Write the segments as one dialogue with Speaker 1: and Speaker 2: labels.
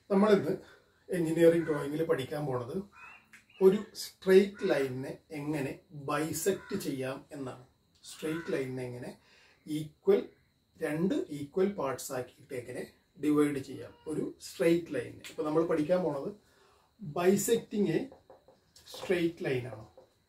Speaker 1: നമ്മളിന്ന് എഞ്ചിനീയറിംഗ് ഡ്രോയിങ്ങിൽ പഠിക്കാൻ പോണത് ഒരു സ്ട്രെയിറ്റ് ലൈനിനെ എങ്ങനെ ബൈസെക്റ്റ് ചെയ്യാം എന്നാണ് സ്ട്രെയിറ്റ് ലൈനിനെ എങ്ങനെ ഈക്വൽ രണ്ട് ഈക്വൽ പാർട്സ് ആക്കിയിട്ട് എങ്ങനെ ഡിവൈഡ് ചെയ്യാം ഒരു സ്ട്രെയിറ്റ് ലൈനിനെ ഇപ്പോൾ നമ്മൾ പഠിക്കാൻ പോണത് ബൈസെക്റ്റിംഗ് എ സ്ട്രെയിറ്റ് ലൈനാണ്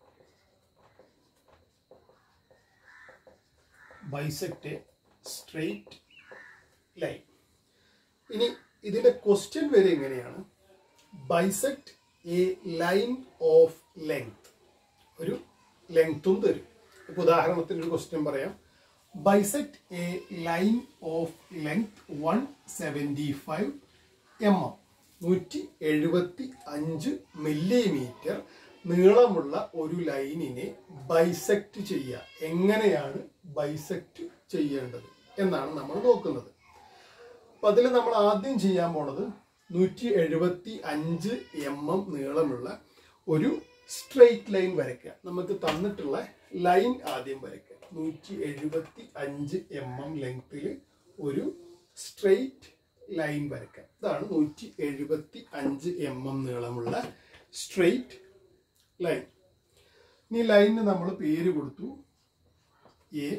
Speaker 1: ബൈസെക്റ്റ് എ സ്ട്രെയിറ്റ് ലൈൻ ഇനി ഇതിന്റെ ക്വസ്റ്റ്യൻ വരെ എങ്ങനെയാണ് bisect a line of length ഒരു ലെങ്ത്തും തരും ഇപ്പൊ ഉദാഹരണത്തിന് ഒരു ക്വസ്റ്റ്യൻ പറയാം bisect a line of length one seventy five m m നൂറ്റി എഴുപത്തി അഞ്ച് മില്ലിമീറ്റർ നീളമുള്ള ഒരു ലൈനിനെ ബൈസെക്ട് ചെയ്യുക എങ്ങനെയാണ് ബൈസെക്ട് ചെയ്യേണ്ടത് എന്നാണ് നമ്മൾ നോക്കുന്നത് അപ്പൊ അതിൽ നമ്മൾ ആദ്യം ചെയ്യാൻ പോണത് നൂറ്റി എഴുപത്തി അഞ്ച് എം എം നീളമുള്ള ഒരു സ്ട്രെയിറ്റ് ലൈൻ വരയ്ക്കുക നമുക്ക് തന്നിട്ടുള്ള ലൈൻ ആദ്യം വരയ്ക്കുക നൂറ്റി എഴുപത്തി അഞ്ച് എം എം ലെങ്ത്തിൽ ഒരു സ്ട്രെയിറ്റ് ലൈൻ വരയ്ക്കുക ഇതാണ് നൂറ്റി എഴുപത്തി അഞ്ച് എം എം നീളമുള്ള സ്ട്രെയിറ്റ് ലൈൻ ഇനി ലൈനിന് നമ്മൾ പേര് കൊടുത്തു എ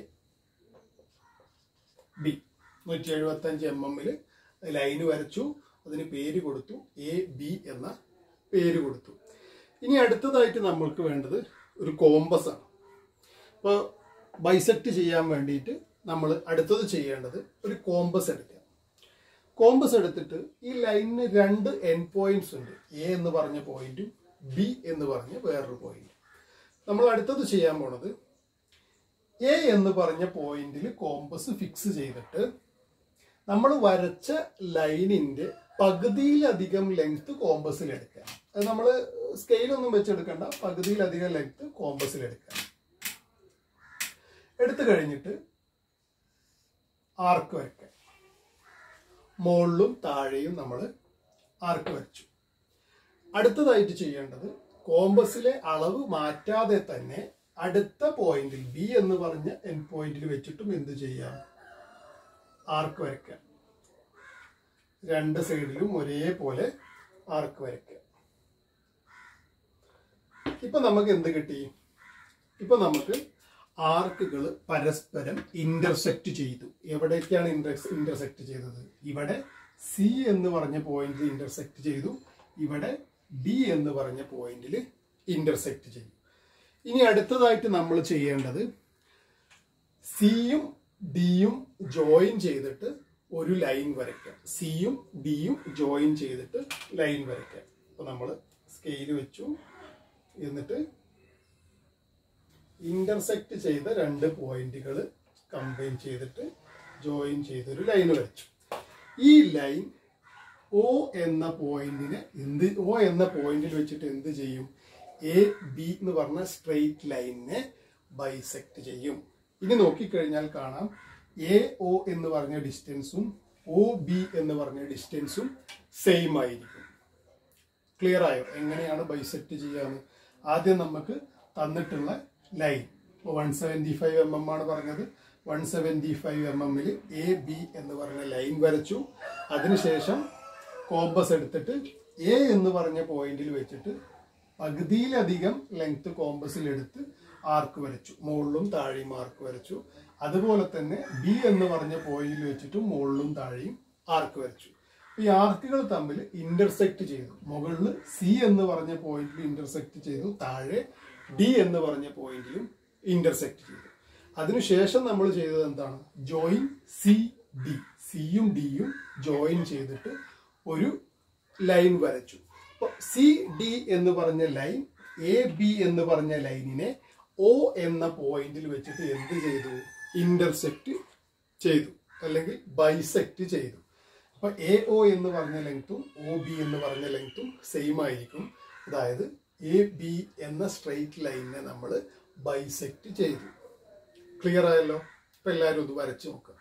Speaker 1: ബി നൂറ്റി എഴുപത്തി അഞ്ച് എം എമ്മില് ലൈന് വരച്ചു അതിന് പേര് കൊടുത്തു എ ബി എന്ന പേര് കൊടുത്തു ഇനി അടുത്തതായിട്ട് നമ്മൾക്ക് വേണ്ടത് ഒരു കോമ്പസ് ആണ് അപ്പോൾ ബൈസെക്ട് ചെയ്യാൻ വേണ്ടിയിട്ട് നമ്മൾ അടുത്തത് ചെയ്യേണ്ടത് ഒരു കോമ്പസ് എടുക്കുക കോമ്പസ് എടുത്തിട്ട് ഈ ലൈനിന് രണ്ട് എൻ പോയിന്റ്സ് ഉണ്ട് എ എന്ന് പറഞ്ഞ പോയിന്റും ബി എന്ന് പറഞ്ഞ വേറൊരു പോയിന്റ് നമ്മൾ അടുത്തത് ചെയ്യാൻ പോണത് എ എന്ന് പറഞ്ഞ പോയിന്റിൽ കോമ്പസ് ഫിക്സ് ചെയ്തിട്ട് നമ്മൾ വരച്ച ലൈനിന്റെ പകുതിയിലധികം ലെങ്ത് കോമ്പസിൽ എടുക്കുക അത് നമ്മൾ സ്കെയിലൊന്നും വെച്ചെടുക്കണ്ട പകുതിയിലധികം ലെങ്ത് കോമ്പസിൽ എടുക്കുക എടുത്തു കഴിഞ്ഞിട്ട് ആർക്ക് വരയ്ക്കുക മുകളിലും താഴെയും നമ്മൾ ആർക്ക് വരച്ചു അടുത്തതായിട്ട് ചെയ്യേണ്ടത് കോമ്പസിലെ അളവ് മാറ്റാതെ തന്നെ അടുത്ത പോയിന്റിൽ ബി എന്ന് പറഞ്ഞ എൻ പോയിന്റിൽ വെച്ചിട്ടും എന്ത് ചെയ്യാം ആർക്ക് വരയ്ക്കുക രണ്ട് സൈഡിലും ഒരേപോലെ ആർക്ക് വരയ്ക്കുക ഇപ്പൊ നമുക്ക് എന്ത് കിട്ടി ഇപ്പൊ നമുക്ക് ആർക്കുകൾ പരസ്പരം ഇന്റർസെക്ട് ചെയ്തു എവിടേക്കാണ് ഇന്റർസെക്ട് ചെയ്തത് ഇവിടെ സി എന്ന് പറഞ്ഞ പോയിന്റിൽ ഇന്റർസെക്ട് ചെയ്തു ഇവിടെ ഡി എന്ന് പറഞ്ഞ പോയിന്റിൽ ഇന്റർസെക്ട് ചെയ്തു ഇനി അടുത്തതായിട്ട് നമ്മൾ ചെയ്യേണ്ടത് സിയും ഡിയും ജോയിൻ ചെയ്തിട്ട് ഒരു ലൈൻ വരയ്ക്കുക സിയും ഡിയും ജോയിൻ ചെയ്തിട്ട് ലൈൻ വരയ്ക്കുക അപ്പൊ നമ്മൾ സ്കെയിൽ വെച്ചു എന്നിട്ട് ഇന്റർസെക്ട് ചെയ്ത രണ്ട് പോയിന്റുകൾ കമ്പൈൻ ചെയ്തിട്ട് ജോയിൻ ചെയ്തൊരു ലൈൻ വരച്ചു ഈ ലൈൻ ഒ എന്ന പോയിന്റിനെ എന്ത് ഒ എന്ന പോയിന്റിൽ വെച്ചിട്ട് എന്ത് ചെയ്യും എ ബി എന്ന് പറഞ്ഞ സ്ട്രെയിറ്റ് ലൈനിനെ ബൈസെക്ട് ചെയ്യും ഇനി നോക്കിക്കഴിഞ്ഞാൽ കാണാം എ ഒ എന്ന് പറഞ്ഞ ഡിസ്റ്റൻസും ഒ ബി എന്ന് പറഞ്ഞ ഡിസ്റ്റൻസും സെയിം ആയിരിക്കും ക്ലിയർ ആയോ എങ്ങനെയാണ് ബൈസെക്ട് ചെയ്യാന്ന് ആദ്യം നമുക്ക് തന്നിട്ടുള്ള line one seventy five m m ആണ് പറഞ്ഞത് വൺ സെവൻറ്റി ഫൈവ് എം എമ്മിൽ എ ബി എന്ന് പറഞ്ഞ ലൈൻ വരച്ചു അതിനുശേഷം കോമ്പസ് എടുത്തിട്ട് എ എന്ന് പറഞ്ഞ പോയിന്റിൽ വെച്ചിട്ട് പകുതിയിലധികം ലെങ്ത് കോമ്പസിൽ എടുത്ത് ആർക്ക് വരച്ചു മുകളിലും താഴെയും ആർക്ക് വരച്ചു അതുപോലെ തന്നെ ബി എന്ന് പറഞ്ഞ പോയിന്റിൽ വെച്ചിട്ടും മുകളിലും താഴെയും ആർക്ക് വരച്ചു ഈ ആർക്കുകൾ തമ്മിൽ ഇന്റർസെക്ട് ചെയ്തു മുകളിൽ സി എന്ന് പറഞ്ഞ പോയിന്റിൽ ഇന്റർസെക്ട് ചെയ്തു താഴെ ഡി എന്ന് പറഞ്ഞ പോയിന്റിലും ഇന്റർസെക്ട് ചെയ്തു അതിനുശേഷം നമ്മൾ ചെയ്തത് എന്താണ് ജോയിൻ സി ഡി സിയും ഡിയും ജോയിൻ ചെയ്തിട്ട് ഒരു ലൈൻ വരച്ചു അപ്പോൾ സി ഡി എന്ന് പറഞ്ഞ ലൈൻ എ ബി എന്ന് പറഞ്ഞ ലൈനിനെ ഒ എന്ന പോയിന്റിൽ വെച്ചിട്ട് എന്ത് ചെയ്തു ഇന്റർസെക്ട് ചെയ്തു അല്ലെങ്കിൽ ബൈസെക്ട് ചെയ്തു അപ്പൊ എ ഒ എന്ന് പറഞ്ഞ ലെങ്ത്തും ഒ ബി എന്ന് പറഞ്ഞ ലെങ്ത്തും സെയിം ആയിരിക്കും അതായത് എ ബി എന്ന സ്ട്രെയിറ്റ് ലൈനിനെ നമ്മൾ ബൈസെക്ട് ചെയ്തു ക്ലിയർ ആയല്ലോ ഇപ്പൊ എല്ലാവരും ഇത് വരച്ചു നോക്കുക